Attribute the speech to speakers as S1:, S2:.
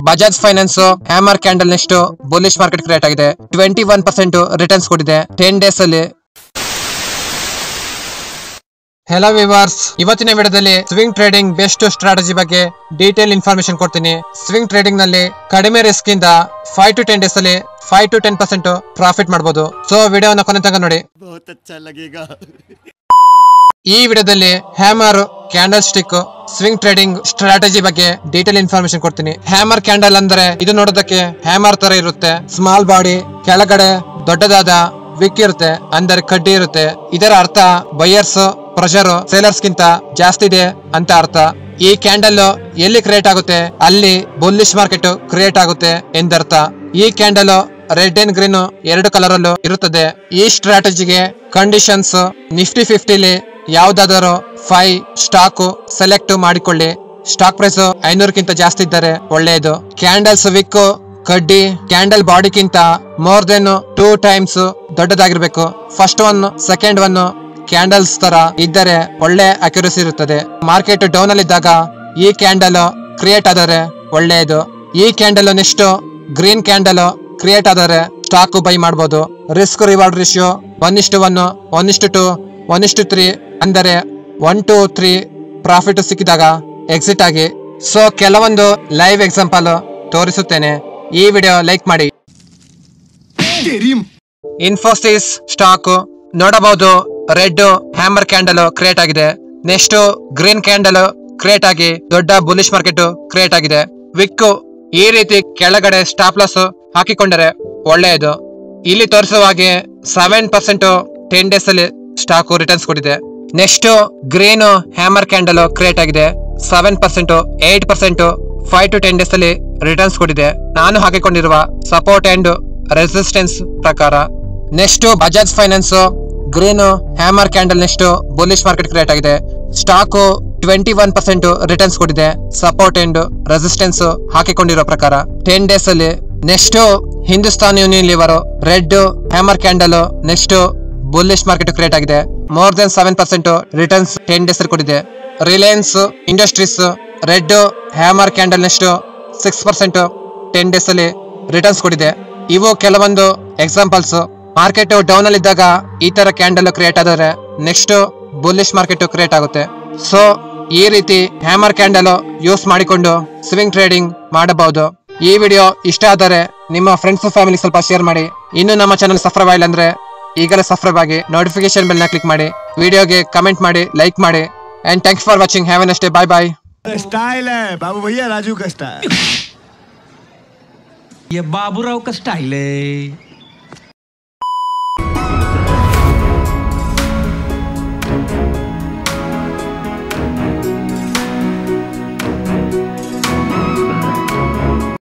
S1: Bajaj finance hammer candle next bullish market create ಆಗಿದೆ twenty one percent returns ಕೊಟ್ಟಿದೆ ten days ಅಲ್ಲಿ hello viewers ಇವತ್ತಿನ ವಿಡಿಯೋದಲ್ಲಿ ಸ್ವಿಂಗ್ ಟ್ರೇಡಿಂಗ್ ಬೆಸ್ಟ್ ಸ್ಟ್ರಾಟಜಿ ಬಗ್ಗೆ detail information ಕೊಡ್ತೀನಿ ಸ್ವಿಂಗ್ ಟ್ರೇಡಿಂಗ್ ನಲ್ಲಿ ಕಡಿಮೆ ರಿಸ್ಕ್ ಇಂದ ಫೈವ್ ಟು ಟೆನ್ ಡೇಸ್ ಅಲ್ಲಿ five to ten percent profit ಮಾಡಬಹುದು ಸೊ ವಿಡಿಯೋನ ಕೊನೆ ತನಕ ನೋಡಿ
S2: बहुत अच्छा लगेगा
S1: ಈ ವಿಡಿಯೋದಲ್ಲಿ hammer candle stick swing trading strategy ಬಗ್ಗೆ ಡೀಟೇಲ್ ಇನ್ಫಾರ್ಮೇಶನ್ ಕೊಡ್ತೀನಿ ಹ್ಯಾಮರ್ ಕ್ಯಾಂಡಲ್ ಅಂದ್ರೆ ಇದು ನೋಡೋದಕ್ಕೆ ಹ್ಯಾಮರ್ ತರ ಇರುತ್ತೆ ಸ್ಮಾಲ್ ಬಾಡಿ ಕೆಳಗಡೆ ದೊಡ್ಡದಾದ ವಿಕ್ ಇರುತ್ತೆ ಅಂದರೆ ಕಡ್ಡಿ ಇರುತ್ತೆ ಇದರ ಅರ್ಥ ಬಯರ್ಸ್ ಪ್ರೆಷರ್ ಸೇಲರ್ಸ್ ಗಿಂತ ಜಾಸ್ತಿ ಇದೆ ಅಂತ ಅರ್ಥ ಈ ಕ್ಯಾಂಡಲ್ ಎಲ್ಲಿ ಕ್ರಿಯೇಟ್ ಆಗುತ್ತೆ ಅಲ್ಲಿ ಬುಲ್ಲಿಶ್ ಮಾರ್ಕೆಟ್ ಕ್ರಿಯೇಟ್ ಆಗುತ್ತೆ ಎಂದರ್ಥ ಈ ಕ್ಯಾಂಡಲ್ ರೆಡ್ ಅಂಡ್ ಗ್ರೀನ್ ಎರಡು ಕಲರ್ ಅಲ್ಲೂ ಇರುತ್ತದೆ ಈ ಸ್ಟ್ರಾಟಜಿಗೆ ಕಂಡೀಷನ್ಸ್ ನಿಫ್ಟಿ ಫಿಫ್ಟಿಲಿ ಯಾವ್ದಾದರೂ ಫೈವ್ ಸ್ಟಾಕ್ ಸೆಲೆಕ್ಟ್ ಮಾಡಿಕೊಳ್ಳಿ ಸ್ಟಾಕ್ ಪ್ರೈಸ್ ಐನೂರಕ್ಕಿಂತ ಜಾಸ್ತಿ ಇದ್ದರೆ ಒಳ್ಳೆಯದು ಕ್ಯಾಂಡಲ್ಸ್ ವಿಕ್ ಕಡ್ಡಿ ಕ್ಯಾಂಡಲ್ ಬಾಡಿಗಿಂತ ಮೋರ್ ದೆನ್ ಟೂ ಟೈಮ್ಸ್ ದೊಡ್ಡದಾಗಿರ್ಬೇಕು first one second one candles ತರ ಇದ್ದರೆ ಒಳ್ಳೆ ಅಕ್ಯುರಸಿ ಇರುತ್ತದೆ ಮಾರ್ಕೆಟ್ ಡೌನ್ ಅಲ್ಲಿ ಇದ್ದಾಗ ಈ ಕ್ಯಾಂಡಲ್ ಕ್ರಿಯೇಟ್ ಆದರೆ ಒಳ್ಳೆಯದು ಈ candle next green candle create ಆದರೆ ಸ್ಟಾಕ್ ಬೈ ಮಾಡಬಹುದು ರಿಸ್ಕ್ ರಿವಾರ್ಡ್ ರೇಷಿಯೋ ಒನ್ ಇಷ್ಟು ಒನ್ ಒನ್ ಇಷ್ಟು ಟು ಒನ್ ಇಷ್ಟು ತ್ರೀ ಅಂದರೆ ಒನ್ ಟು ತ್ರೀ ಪ್ರಾಫಿಟ್ ಸಿಕ್ಕಿದಾಗ ಎಕ್ಸಿಟ್ ಆಗಿ ಸೊ ಕೆಲವೊಂದು ಲೈವ್ ಎಕ್ಸಾಂಪಲ್ ತೋರಿಸುತ್ತೇನೆ ಈ ವಿಡಿಯೋ ಲೈಕ್ ಮಾಡಿ ಇನ್ಫೋಸಿಸ್ ಸ್ಟಾಕ್ ನೋಡಬಹುದು ರೆಡ್ ಹ್ಯಾಮರ್ ಕ್ಯಾಂಡಲ್ ಕ್ರಿಯೇಟ್ ಆಗಿದೆ ನೆಕ್ಸ್ಟ್ ಗ್ರೀನ್ ಕ್ಯಾಂಡಲ್ ಕ್ರಿಯೇಟ್ ಆಗಿ ದೊಡ್ಡ ಬುಲಿಶ್ ಮಾರ್ಕೆಟ್ ಕ್ರಿಯೇಟ್ ಆಗಿದೆ ವಿಕ್ ಈ ರೀತಿ ಕೆಳಗಡೆ ಸ್ಟಾಪ್ ಲಾಸ್ ಹಾಕಿಕೊಂಡರೆ ಒಳ್ಳೆಯದು ಇಲ್ಲಿ ತೋರಿಸುವ ಹಾಗೆ ಸೆವೆನ್ ಪರ್ಸೆಂಟ್ ಟೆನ್ ಡೇಸ್ ಅಲ್ಲಿ ಸ್ಟಾಕ್ ರಿಟರ್ನ್ಸ್ ಕೊಟ್ಟಿದೆ next green hammer candle create ಆಗಿದೆ seven percent eight percent five to ten days ಅಲ್ಲಿ ರಿಟರ್ನ್ಸ್ ಕೊಟ್ಟಿದೆ ನಾನು ಹಾಕಿಕೊಂಡಿರುವ ಸಪೋರ್ಟ್ ಅಂಡ್ ರೆಸಿಸ್ಟೆನ್ಸ್ ಪ್ರಕಾರ next Bajaj finance green hammer candle next bullish market create ಆಗಿದೆ stock twenty one percent returns ಕೊಟ್ಟಿದೆ support and resistance ಹಾಕಿಕೊಂಡಿರೋ ಪ್ರಕಾರ ಟೆನ್ ಡೇಸ್ ಅಲ್ಲಿ next Hindustan Unilever red hammer candle next bullish market create ಆಗಿದೆ more than seven percent returns ten days ಕೊಟ್ಟಿದೆ Reliance Industries red hammer candle next six percent ten days ಅಲ್ಲಿ returns ಕೊಟ್ಟಿದೆ ಇವು ಕೆಲವೊಂದು examples market down ಅಲ್ಲಿ ಇದ್ದಾಗ ಈ ತರ ಕ್ಯಾಂಡಲ್ ಕ್ರಿಯೇಟ್ ಆದರೆ ನೆಕ್ಸ್ಟ್ ಬುಲ್ಲಿಶ್ ಮಾರ್ಕೆಟ್ ಕ್ರಿಯೇಟ್ ಆಗುತ್ತೆ ಸೊ ಈ ರೀತಿ ಹ್ಯಾಮರ್ ಕ್ಯಾಂಡಲ್ ಯೂಸ್ ಮಾಡಿಕೊಂಡು ಸ್ವಿಂಗ್ ಟ್ರೇಡಿಂಗ್ ಮಾಡಬಹುದು ಈ ವಿಡಿಯೋ ಇಷ್ಟ ಆದರೆ ನಿಮ್ಮ ಫ್ರೆಂಡ್ಸ್ ಫ್ಯಾಮಿಲಿ ಸ್ವಲ್ಪ ಶೇರ್ ಮಾಡಿ ಇನ್ನು ನಮ್ಮ ಚಾನಲ್ ಸಬ್ಸ್ಕ್ರೈಬ್ ಆಗಿಲ್ಲ ಅಂದ್ರೆ ಈಗಲೇ ಸಬ್ಸ್ಕ್ರೈಬ್ ಆಗಿ ನೋಟಿಫಿಕೇಶನ್ ಬೆಲ್ ನ ಕ್ಲಿಕ್ ಮಾಡಿ ವಿಡಿಯೋಗೆ ಕಮೆಂಟ್ ಮಾಡಿ ಲೈಕ್ ಮಾಡಿ and thanks for watching have an ಅಷ್ಟೇ ಬಾಯ್ ಬಾಯ್
S2: स्टाइल है बाबू भैया राजू का स्टाइल
S3: ये बाबूराव का स्टाइल है